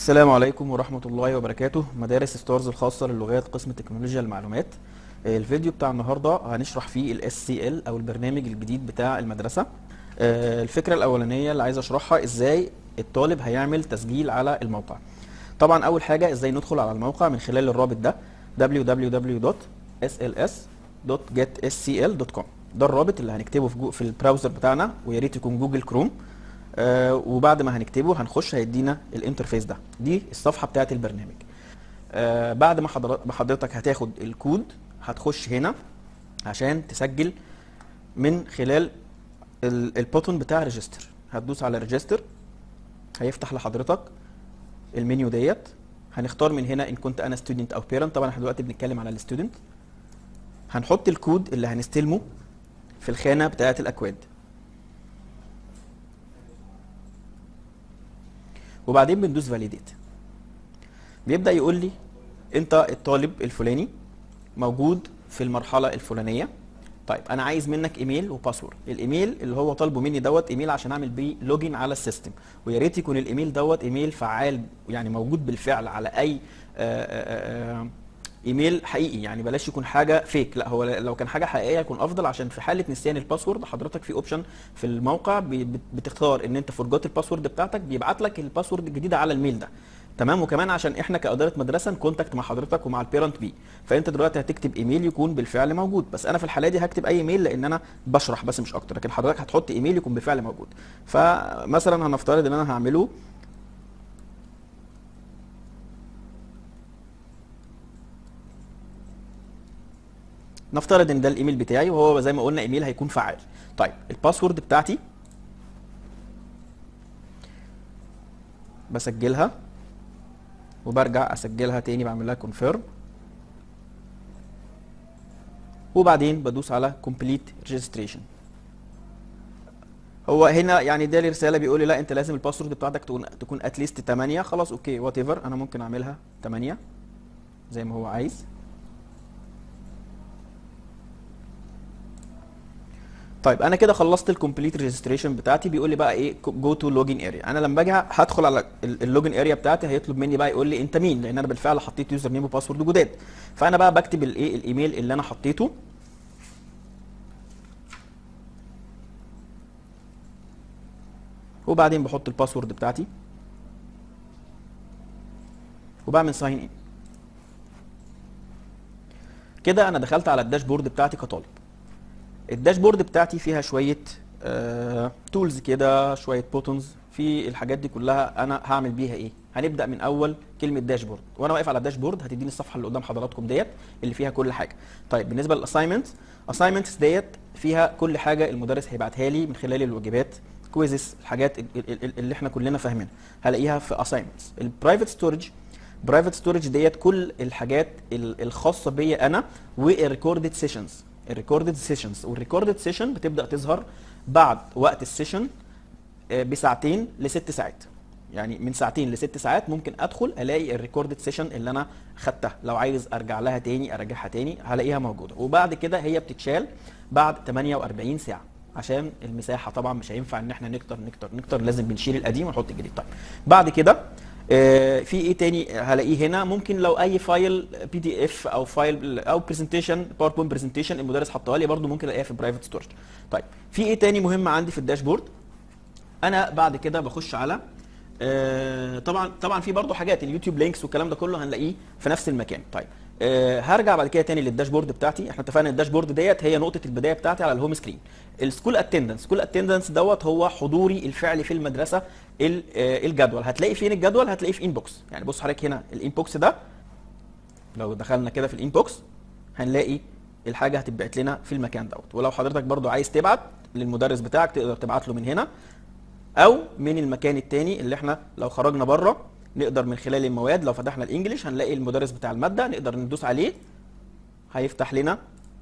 السلام عليكم ورحمة الله وبركاته مدارس ستارز الخاصة للغات قسم تكنولوجيا المعلومات آه، الفيديو بتاع النهاردة هنشرح فيه ال SCL أو البرنامج الجديد بتاع المدرسة آه، الفكرة الأولانية اللي عايز أشرحها إزاي الطالب هيعمل تسجيل على الموقع طبعا أول حاجة إزاي ندخل على الموقع من خلال الرابط ده www.sls.getscl.com ده الرابط اللي هنكتبه في, جو في البراوزر بتاعنا ويا ريت يكون جوجل كروم آه وبعد ما هنكتبه هنخش هيدينا الانترفيس ده دي الصفحه بتاعه البرنامج آه بعد ما حضر- ما حضرتك هتاخد الكود هتخش هنا عشان تسجل من خلال ال- البوتون بتاع ريجستر هتدوس على ريجستر هيفتح لحضرتك المنيو ديت هنختار من هنا ان كنت انا ستودنت او بيرنت طبعا احنا دلوقتي بنتكلم على الستودنت هنحط الكود اللي هنستلمه في الخانه بتاعه الاكواد وبعدين بندوس فاليديت بيبدا يقول لي انت الطالب الفلاني موجود في المرحله الفلانيه طيب انا عايز منك ايميل وباسورد الايميل اللي هو طالبه مني دوت ايميل عشان اعمل بيه لوجين على السيستم ويا ريت يكون الايميل دوت ايميل فعال يعني موجود بالفعل على اي آآ آآ ايميل حقيقي يعني بلاش يكون حاجه فيك لا هو لو كان حاجه حقيقيه يكون افضل عشان في حاله نسيان الباسورد حضرتك في اوبشن في الموقع بي- بت- بتختار ان انت فرجات الباسورد بتاعتك بيبعت لك الباسورد الجديده على الميل ده تمام وكمان عشان احنا كاداره مدرسه نكونتاكت مع حضرتك ومع البيرنت بي فانت دلوقتي هتكتب ايميل يكون بالفعل موجود بس انا في الحاله دي هكتب اي ايميل لان انا بشرح بس مش اكتر لكن حضرتك هتحط ايميل يكون بالفعل موجود فمثلا هنفترض ان انا هعمله نفترض ان ده الايميل بتاعي وهو زي ما قلنا ايميل هيكون فعال طيب الباسورد بتاعتي بسجلها وبرجع اسجلها تاني بعمل لها كونفيرم وبعدين بدوس على كومبليت ريجستريشن هو هنا يعني ده لي رساله بيقول لي لا انت لازم الباسورد بتاعتك تكون تكون اتليست 8 خلاص اوكي وات ايفر انا ممكن اعملها 8 زي ما هو عايز طيب انا كده خلصت الكومبليت ريجستريشن بتاعتي بيقول لي بقى ايه جو تو لوجين اريا انا لما باجي هدخل على اللوجين اريا بتاعتي هيطلب مني بقى يقول لي انت مين لان انا بالفعل حطيت يوزر نيم وباسورد جداد فانا بقى بكتب الايه الايميل اللي انا حطيته وبعدين بحط الباسورد بتاعتي وبعمل ساين ان كده انا دخلت على الداشبورد بتاعتي كطالب الداشبورد بتاعتي فيها شويه تولز كده شويه بوتونز في الحاجات دي كلها انا هعمل بيها ايه هنبدا من اول كلمه داشبورد وانا واقف على الداشبورد هتديني الصفحه اللي قدام حضراتكم ديت اللي فيها كل حاجه طيب بالنسبه للاساينمنتس اساينمنتس ديت فيها كل حاجه المدرس هيبعتها لي من خلال الواجبات كويزز الحاجات ال- ال- ال- اللي احنا كلنا فاهمينها هلاقيها في اساينمنتس البرايفت ستورج برايفت ستورج ديت كل الحاجات ال- الخاصه بيا انا والريكوردد سيشنز الريكوردد سيشنز والريكوردد سيشن بتبدا تظهر بعد وقت السيشن آه، بساعتين لست ساعات يعني من ساعتين لست ساعات ممكن ادخل الاقي الريكوردد سيشن اللي انا خدتها لو عايز ارجع لها تاني ارجعها تاني هلاقيها موجوده وبعد كده هي بتتشال بعد 48 ساعه عشان المساحه طبعا مش هينفع ان احنا نكتر نكتر نكتر لازم بنشيل القديم ونحط الجديد طيب بعد كده آه، في ايه تاني هلاقيه هنا ممكن لو اي فايل بي دي اف او فايل او برزنتيشن باوربوينت برزنتيشن المدرس حطها لي برده ممكن الاقيها في برايفت ستورج طيب في ايه تاني مهم عندي في الداشبورد انا بعد كده بخش على آه، طبعا طبعا في برضه حاجات اليوتيوب لينكس والكلام ده كله هنلاقيه في نفس المكان طيب آه، هرجع بعد كده تاني للداشبورد بتاعتي احنا اتفقنا الداشبورد ديت هي نقطه البدايه بتاعتي على الهوم سكرين السكول اتندنس سكول اتندنس دوت هو حضوري الفعلي في المدرسه ال- آه، الجدول هتلاقي فين الجدول هتلاقيه في انبوكس يعني بص حضرتك هنا الانبوكس ده لو دخلنا كده في الانبوكس هنلاقي الحاجه هتتبعت لنا في المكان دوت ولو حضرتك برضو عايز تبعت للمدرس بتاعك تقدر تبعت له من هنا او من المكان التاني اللي احنا لو خرجنا بره نقدر من خلال المواد لو فتحنا الانجليش هنلاقي المدرس بتاع الماده نقدر ندوس عليه هيفتح لنا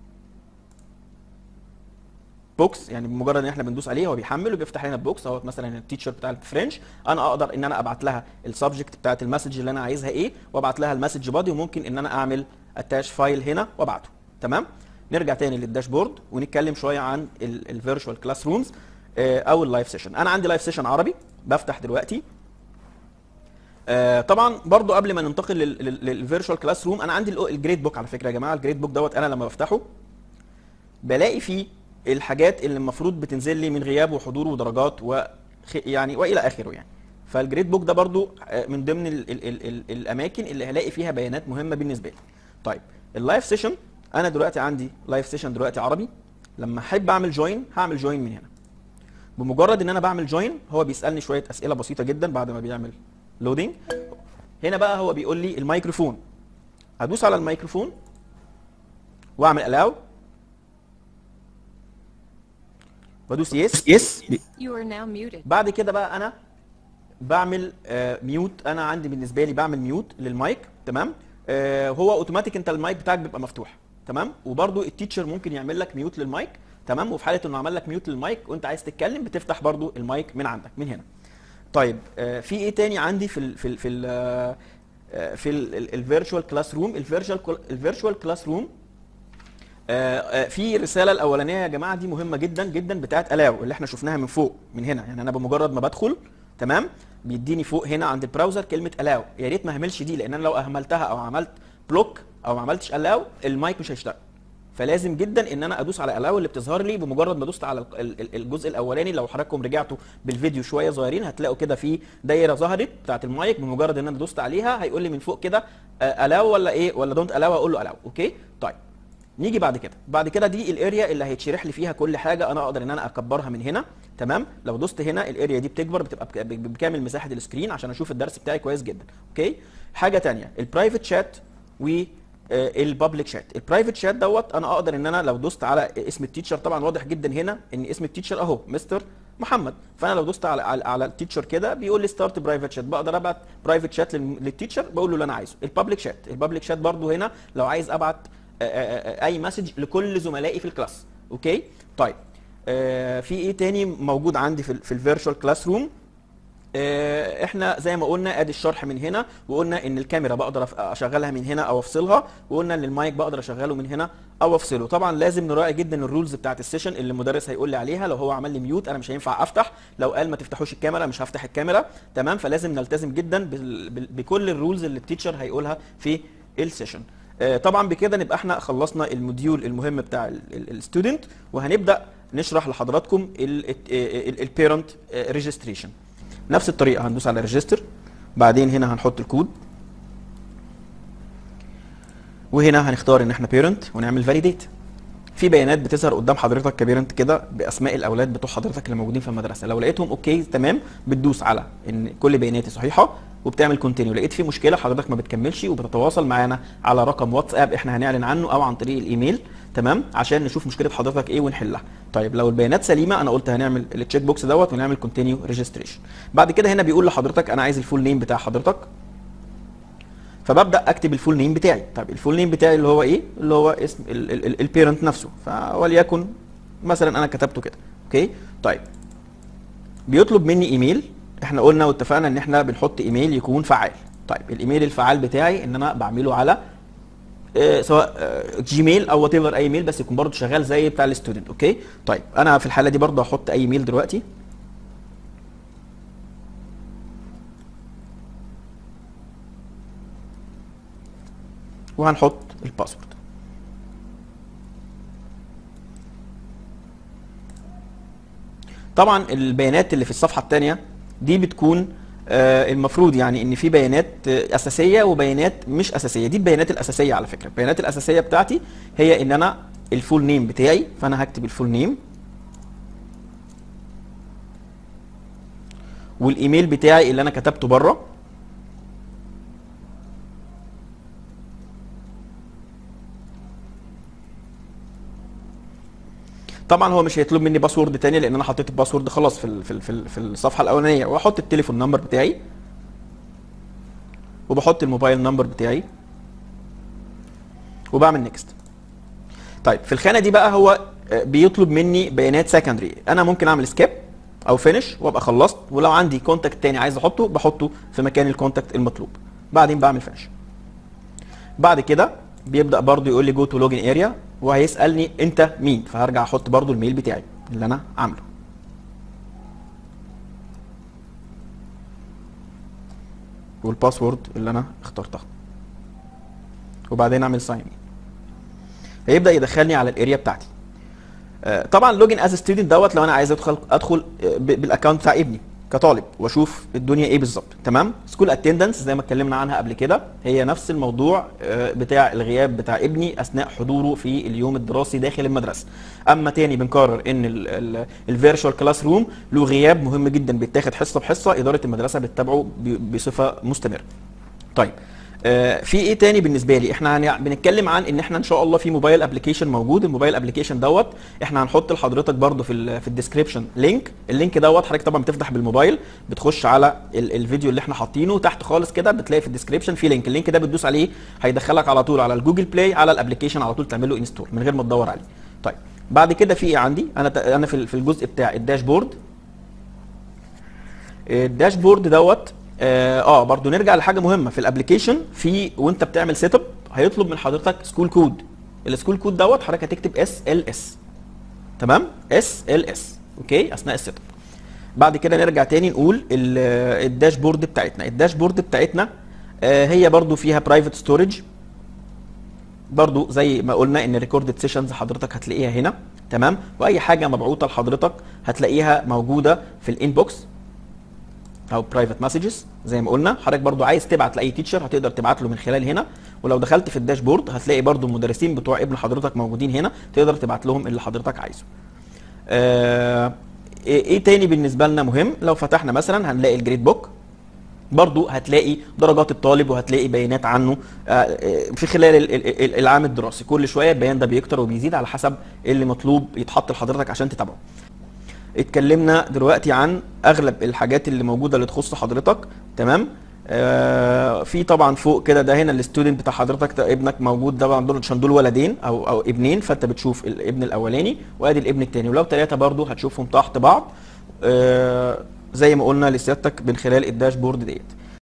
بوكس يعني بمجرد ان احنا بندوس عليه هو بيحمل وبيفتح لنا بوكس اهوت مثلا التيتشر بتاع الفرنش انا اقدر ان انا ابعت لها السبجكت بتاعت المسج اللي انا عايزها ايه وابعت لها المسج بادي وممكن ان انا اعمل اتاش فايل هنا وابعته تمام نرجع تاني للداشبورد ونتكلم شويه عن الفيرتشوال كلاس رومز او اللايف سيشن انا عندي لايف سيشن عربي بفتح دلوقتي آه طبعا برضو قبل ما ننتقل للفيرتشوال كلاس روم انا عندي الجريد بوك على فكره يا جماعه الجريد بوك دوت انا لما بفتحه بلاقي فيه الحاجات اللي المفروض بتنزل لي من غياب وحضور ودرجات و يعني والى اخره يعني فالجريد بوك ده برضو آه، من ضمن ال ال ال ال الاماكن اللي هلاقي فيها بيانات مهمه بالنسبه لي طيب اللايف سيشن انا دلوقتي عندي لايف سيشن دلوقتي عربي لما احب اعمل جوين هعمل جوين من هنا بمجرد ان انا بعمل جوين هو بيسالني شويه اسئله بسيطه جدا بعد ما بيعمل لودنج هنا بقى هو بيقول لي الميكروفون ادوس على الميكروفون واعمل الاو بدوس يس يس You are now muted. بعد كده بقى انا بعمل آه ميوت انا عندي بالنسبه لي بعمل ميوت للمايك تمام آه هو اوتوماتيك انت المايك بتاعك بيبقى مفتوح تمام وبرده التيتشر ممكن يعمل لك ميوت للمايك تمام وفي حاله انه عمل لك ميوت للمايك وانت عايز تتكلم بتفتح برده المايك من عندك من هنا طيب آه في ايه تاني عندي في ال في ال في ال آه، آه، في الفيرتشوال كلاس روم الفيرتشوال الفيرتشوال كلاس روم آه، آه، في الرساله الاولانيه يا جماعه دي مهمه جدا جدا بتاعت الاو اللي احنا شفناها من فوق من هنا يعني انا بمجرد ما بدخل تمام بيديني فوق هنا عند البراوزر كلمه الاو يا ريت ما اهملش دي لان انا لو اهملتها او عملت بلوك او ما عملتش الاو المايك مش هيشتغل فلازم جدا ان انا ادوس على الاو اللي بتظهر لي بمجرد ما دوست على ال- ال- الجزء الاولاني لو حضراتكم رجعتوا بالفيديو شويه صغيرين هتلاقوا كده في دايره ظهرت بتاعت المايك بمجرد ان انا دوست عليها هيقول لي من فوق كده الاو ولا ايه ولا دونت الاو اقول له الاو اوكي طيب نيجي بعد كده بعد كده دي الاريا اللي هيتشرح لي فيها كل حاجه انا اقدر ان انا اكبرها من هنا تمام لو دوست هنا الاريا دي بتكبر بتبقى بك- بك- بكامل مساحه السكرين عشان اشوف الدرس بتاعي كويس جدا اوكي حاجه تانية البرايفت شات و البابليك شات البرايفت شات دوت انا اقدر ان انا لو دوست على اسم التيتشر طبعا واضح جدا هنا ان اسم التيتشر اهو مستر محمد فانا لو دوست على على, على التيتشر كده بيقول لي ستارت برايفت شات بقدر ابعت برايفت شات للتيتشر بقول له اللي انا عايزه البابليك شات البابليك شات برضو هنا لو عايز ابعت آه، آه، آه، اي مسج لكل زملائي في الكلاس اوكي طيب آه، في ايه تاني موجود عندي في ال في الفيرتشوال كلاس روم آه، احنا زي ما قلنا ادي الشرح من هنا وقلنا ان الكاميرا بقدر أف- اشغلها من هنا او افصلها وقلنا ان المايك بقدر اشغله من هنا او افصله طبعا لازم نراعي جدا الرولز بتاعت السيشن اللي المدرس هيقول لي عليها لو هو عمل لي ميوت انا مش هينفع افتح لو قال ما تفتحوش الكاميرا مش هفتح الكاميرا تمام فلازم نلتزم جدا بال- بال- بكل الرولز اللي التيتشر هيقولها في السيشن آه، طبعا بكده نبقى احنا خلصنا الموديول المهم بتاع الستودنت وهنبدا نشرح لحضراتكم البيرنت ريجستريشن نفس الطريقه هندوس على ريجستر بعدين هنا هنحط الكود وهنا هنختار ان احنا بيرنت ونعمل فاليديت في بيانات بتظهر قدام حضرتك كبيرنت كده باسماء الاولاد بتوع حضرتك اللي موجودين في المدرسه لو لقيتهم اوكي تمام بتدوس على ان كل بياناتي صحيحه وبتعمل كونتينيو لقيت في مشكله حضرتك ما بتكملش وبتتواصل معانا على رقم واتساب احنا هنعلن عنه او عن طريق الايميل تمام عشان نشوف مشكله حضرتك ايه ونحلها طيب لو البيانات سليمه انا قلت هنعمل التشيك بوكس دوت ونعمل كونتينيو ريجستريشن بعد كده هنا بيقول لحضرتك انا عايز الفول نيم بتاع حضرتك فببدا اكتب الفول نيم بتاعي طيب الفول نيم بتاعي اللي هو ايه اللي هو اسم البيرنت نفسه فوليكن مثلا انا كتبته كده اوكي طيب بيطلب مني ايميل احنا قلنا واتفقنا ان احنا بنحط ايميل يكون فعال طيب الايميل الفعال بتاعي ان انا بعمله على آه، سواء آه، جيميل او وات ايفر اي ميل بس يكون برضه شغال زي بتاع الستودنت اوكي طيب انا في الحاله دي برضه هحط اي ميل دلوقتي وهنحط الباسورد طبعا البيانات اللي في الصفحه الثانيه دي بتكون آه، المفروض يعني ان في بيانات آه، اساسيه وبيانات مش اساسيه دي البيانات الاساسيه على فكره البيانات الاساسيه بتاعتي هي ان انا الفول نيم بتاعي فانا هكتب الفول نيم والايميل بتاعي اللي انا كتبته بره طبعا هو مش هيطلب مني باسورد تاني لان انا حطيت الباسورد خلاص في ال- في ال- في ال- في الصفحه الاولانيه واحط التليفون نمبر بتاعي وبحط الموبايل نمبر بتاعي وبعمل نيكست طيب في الخانه دي بقى هو آه، بيطلب مني بيانات سكندري انا ممكن اعمل سكيب او فينش وابقى خلصت ولو عندي كونتاكت تاني عايز احطه بحطه في مكان الكونتاكت المطلوب بعدين بعمل فينش بعد كده بيبدا برضو يقول لي جو تو لوجن اريا وهيسالني انت مين فهرجع احط برضو الميل بتاعي اللي انا عامله والباسورد اللي انا اخترتها وبعدين اعمل ساين هيبدا يدخلني على الاريا بتاعتي آه، طبعا لوجن از ستودنت دوت لو انا عايز ادخل ادخل آه، ب- بالاكونت بتاع ابني كطالب واشوف الدنيا ايه بالظبط تمام سكول اتندنس زي ما اتكلمنا عنها قبل كده هي نفس الموضوع آه، بتاع الغياب بتاع ابني اثناء حضوره في اليوم الدراسي داخل المدرسه اما تاني بنكرر ان الفيرتشوال كلاس روم له غياب مهم جدا بيتاخد حصه بحصه اداره المدرسه بتتابعه ب- بصفه مستمره طيب آه، في ايه تاني بالنسبه لي احنا هن- بنتكلم عن ان احنا ان شاء الله في موبايل ابلكيشن موجود الموبايل ابلكيشن دوت احنا هنحط لحضرتك برده في ال في الديسكربشن لينك اللينك دوت حضرتك طبعا بتفتح بالموبايل بتخش على ال الفيديو اللي احنا حاطينه تحت خالص كده بتلاقي في الديسكربشن في لينك اللينك ده بتدوس عليه هيدخلك على طول على الجوجل بلاي على الابلكيشن على طول تعمل له انستول من غير ما تدور عليه طيب بعد كده في ايه عندي انا ت- انا في ال- في الجزء بتاع الداشبورد الداشبورد دوت اه آه، برضو نرجع لحاجه مهمه في الابلكيشن في وانت بتعمل سيت اب هيطلب من حضرتك سكول كود السكول كود دوت حضرتك هتكتب اس ال اس تمام اس ال اس اوكي اثناء السيت اب بعد كده نرجع تاني نقول ال- الداشبورد بتاعتنا الداشبورد بتاعتنا آه، هي برضو فيها برايفت ستورج برضو زي ما قلنا ان ريكوردد سيشنز حضرتك هتلاقيها هنا تمام واي حاجه مبعوثه لحضرتك هتلاقيها موجوده في الانبوكس او برايفت مسجز زي ما قلنا حضرتك برضو عايز تبعت لاي تيتشر هتقدر تبعت له من خلال هنا ولو دخلت في الداشبورد هتلاقي برضو المدرسين بتوع ابن حضرتك موجودين هنا تقدر تبعت لهم اللي حضرتك عايزه آه ايه إيه تاني بالنسبه لنا مهم لو فتحنا مثلا هنلاقي الجريد بوك برضو هتلاقي درجات الطالب وهتلاقي بيانات عنه آه، آه، في خلال ال- ال- ال- العام الدراسي كل شويه البيان ده بيكتر وبيزيد على حسب اللي مطلوب يتحط لحضرتك عشان تتابعه اتكلمنا دلوقتي عن اغلب الحاجات اللي موجوده اللي تخص حضرتك تمام آه في طبعا فوق كده ده هنا الستودنت بتاع حضرتك ده ابنك موجود ده دول عشان دول ولدين او او ابنين فانت بتشوف الابن الاولاني وادي الابن الثاني ولو ثلاثه برضو هتشوفهم تحت بعض آه زي ما قلنا لسيادتك من خلال الداشبورد ديت